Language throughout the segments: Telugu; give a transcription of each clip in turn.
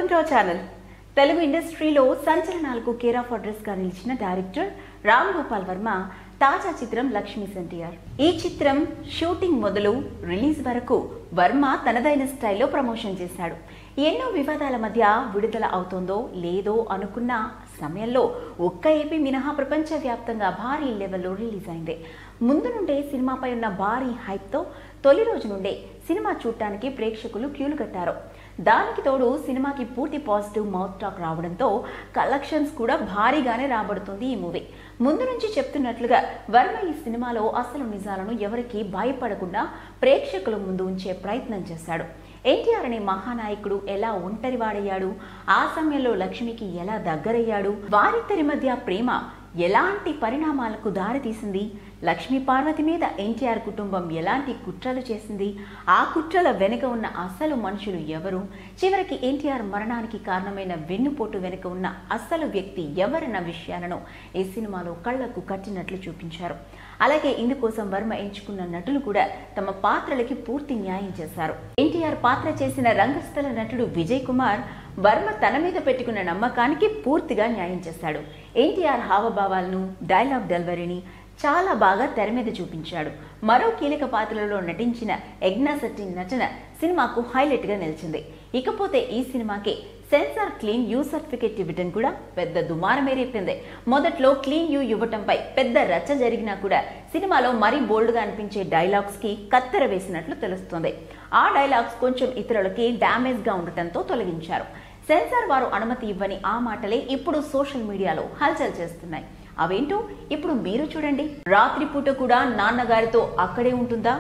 Welcome to our channel Telugu ఇండస్ట్రీలో సంచలనాలకు కేర్ ఆఫ్ అడ్రస్ గా నిలిచిన డైరెక్టర్ రామ్ గోపాల్ వర్మ తాజా చిత్రం లక్ష్మీ ఎన్టీఆర్ ఈ చిత్రం షూటింగ్ మొదలు రిలీజ్ వరకు వర్మ తనదైన స్టైల్లో ప్రమోషన్ చేశాడు ఎన్నో వివాదాల మధ్య విడుదల అవుతోందో లేదో అనుకున్న సమయంలో ఒక్క ఏపీ మినహా ప్రపంచవ్యాప్తంగా భారీ లెవెల్లో రిలీజ్ అయింది ముందు నుండే సినిమాపై ఉన్న భారీ హైప్తో తొలి రోజు నుండే సినిమా చూడటానికి ప్రేక్షకులు క్యూలు కట్టారు దానికి తోడు సినిమాకి పూర్తి పాజిటివ్ మౌత్ టాక్ రావడంతో కలెక్షన్స్ కూడా భారీగానే రాబడుతుంది ఈ మూవీ ముందు నుంచి చెప్తున్నట్లుగా వర్మ ఈ సినిమాలో అసలు నిజాలను ఎవరికీ భయపడకుండా ప్రేక్షకుల ముందు ఉంచే ప్రయత్నం చేశాడు ఎన్టీఆర్ అనే మహానాయకుడు ఎలా ఒంటరివాడయ్యాడు ఆ సమయంలో లక్ష్మికి ఎలా దగ్గరయ్యాడు వారిద్దరి మధ్య ప్రేమ ఎలాంటి పరిణామాలకు దారితీసింది లక్ష్మీ పార్వతి మీద ఎన్టీఆర్ కుటుంబం ఎలాంటి కుట్రలు చేసింది ఆ కుట్రల వెనుక ఉన్న అసలు మనుషులు ఎవరు చివరికి ఎన్టీఆర్ మరణానికి కారణమైన వెన్నుపోటు వెనుక ఉన్న అసలు వ్యక్తి ఎవరన్న విషయాలను ఈ సినిమాలో కళ్లకు కట్టినట్లు చూపించారు అలాగే ఇందుకోసం వర్మ ఎంచుకున్న నటులు కూడా తమ పాత్రలకి పూర్తి న్యాయం చేశారు ఎన్టీఆర్ పాత్ర చేసిన రంగస్థల నటుడు విజయ్ కుమార్ వర్మ తన మీద పెట్టుకున్న నమ్మకానికి పూర్తిగా న్యాయం చేశాడు ఎన్టీఆర్ హావభావాలను డైలాగ్ డెలివరీని చాలా బాగా తెర మీద చూపించాడు మరో కీలక పాత్రలో నటించిన ఎగ్నాసెట్టి నటన సినిమాకు హైలైట్ గా నిలిచింది ఇకపోతే ఈ సినిమాకి సెన్సార్ క్లీన్ యూ సర్టిఫికేట్ ఇవ్వడం కూడా పెద్ద దుమారమే రేపింది మొదట్లో క్లీన్ యూ ఇవ్వటంపై పెద్ద రచ్చ జరిగినా కూడా సినిమాలో మరీ బోల్డ్గా అనిపించే డైలాగ్స్ కి కత్తెర వేసినట్లు తెలుస్తుంది ఆ డైలాగ్స్ కొంచెం ఇతరులకి డ్యామేజ్ గా ఉండటంతో తొలగించారు సెన్సార్ వారు అనుమతి ఇవ్వని ఆ మాటలే ఇప్పుడు సోషల్ మీడియాలో హల్చల్ చేస్తున్నాయి అవేంటో ఇప్పుడు మీరు చూడండి రాత్రిపూట కూడా నాన్నగారితో అక్కడే ఉంటుందా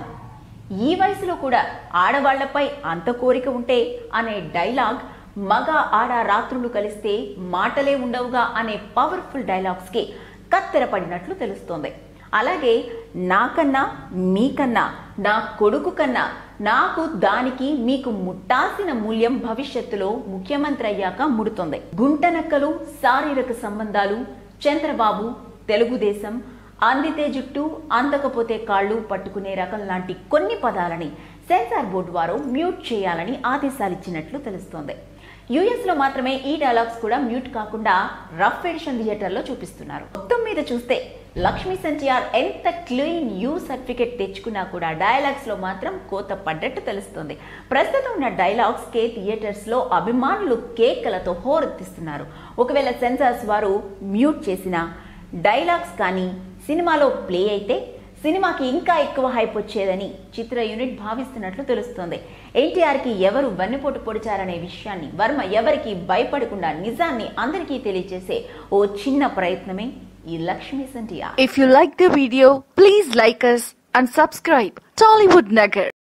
ఈ వయసులో కూడా ఆడవాళ్లపై అంత కోరిక ఉంటే అనే డైలాగ్ మగ ఆడ రాత్రులు కలిస్తే మాటలే ఉండవుగా అనే పవర్ఫుల్ డైలాగ్స్ కి కత్తెర పడినట్లు తెలుస్తోంది అలాగే నాకన్నా మీకన్నా నా కొడుకు కన్నా నాకు దానికి మీకు ముట్టాల్సిన మూల్యం భవిష్యత్తులో ముఖ్యమంత్రి అయ్యాక ముడుతుంది గుంటనక్కలు శారీరక సంబంధాలు చంద్రబాబు తెలుగుదేశం అందితే జుట్టు అందకపోతే కాళ్ళు పట్టుకునే రకం లాంటి కొన్ని పదాలని సెన్సార్ బోర్డు వారు మ్యూట్ చేయాలని ఆదేశాలిచ్చినట్లు తెలుస్తోంది యుఎస్ లో మాత్రమే ఈ డైలాగ్స్ కూడా మ్యూట్ కాకుండా రఫ్ ఎడిషన్ థియేటర్ లో చూపిస్తున్నారు మొత్తం మీద చూస్తే లక్ష్మీ ఎన్టీఆర్ ఎంత క్లీన్ యూ సర్టిఫికేట్ తెచ్చుకున్నా కూడా డైలాగ్స్ లో మాత్రం కోత పడ్డట్టు తెలుస్తుంది ప్రస్తుతం ఉన్న డైలాగ్స్ కే థియేటర్స్ లో అభిమానులు కేకలతో హోరెత్తిస్తున్నారు ఒకవేళ సెన్సార్స్ వారు మ్యూట్ చేసిన డైలాగ్స్ కానీ సినిమాలో ప్లే అయితే సినిమాకి ఇంకా ఎక్కువ హైప్ వచ్చేదని చిత్ర యూనిట్ భావిస్తున్నట్లు తెలుస్తోంది ఎన్టీఆర్ కి ఎవరు వెన్నుపోటు పొడిచారనే విషయాన్ని వర్మ ఎవరికి భయపడకుండా నిజాన్ని అందరికీ తెలియజేసే ఓ చిన్న ప్రయత్నమే ఈ Lakshmi NTR If you like the video, please like us and subscribe. Tollywood Nagar.